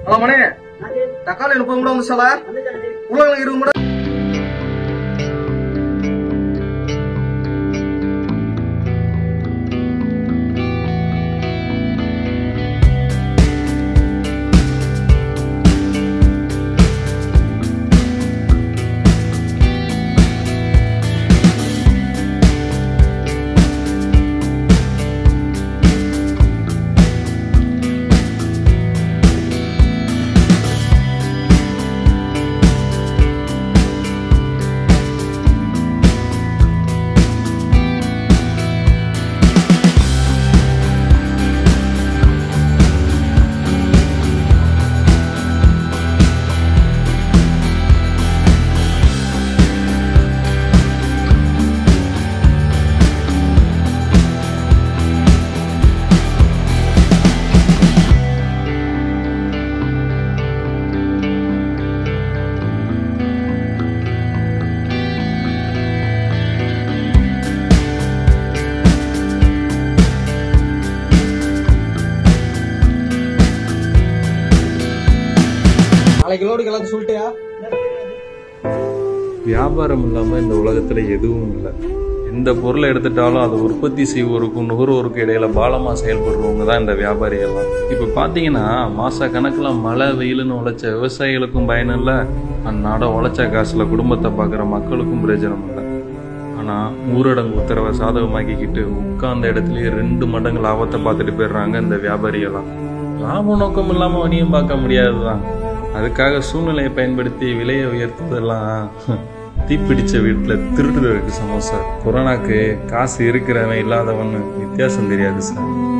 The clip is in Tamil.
ஹலோ மணி தக்காளி முப்பது கூட வந்து சார் உருளைக்கிழங்கு இருபது கூட நாளைக்கு லோடு கிளம்பி சொல்லிட்டியா வியாபாரம் இல்லாம இந்த உலகத்துல எதுவும் இல்லை எந்த பொருளை எடுத்துட்டாலும் அதை உற்பத்தி செய்வோருக்கும் நுகர்வோருக்கும் இடையில பாலமா செயல்படுறவங்க தான் இந்த வியாபாரிகள்லாம் இப்ப பாத்தீங்கன்னா மாச கணக்குல மழை வெயிலுன்னு உழைச்ச விவசாயிகளுக்கும் பயன் இல்லை அந்நாட உழைச்ச காசுல குடும்பத்தை பார்க்குற மக்களுக்கும் பிரயோஜனம் இல்லை ஆனா ஊரடங்கு உத்தரவை சாதகமாக்கிக்கிட்டு உட்கார்ந்த இடத்துலயே ரெண்டு மடங்கு லாபத்தை பார்த்துட்டு போயிடுறாங்க இந்த வியாபாரிகள்லாம் லாப நோக்கம் இல்லாம வணிகம் பார்க்க முடியாதுதான் அதுக்காக சூழ்நிலையை பயன்படுத்தி விலையை உயர்த்துவதெல்லாம் தீப்பிடிச்ச வீட்டில் திருடுறதுக்கு சமம் சார் கொரோனாக்கு காசு இருக்கிறவன் இல்லாதவன்னு வித்தியாசம் தெரியாது சார்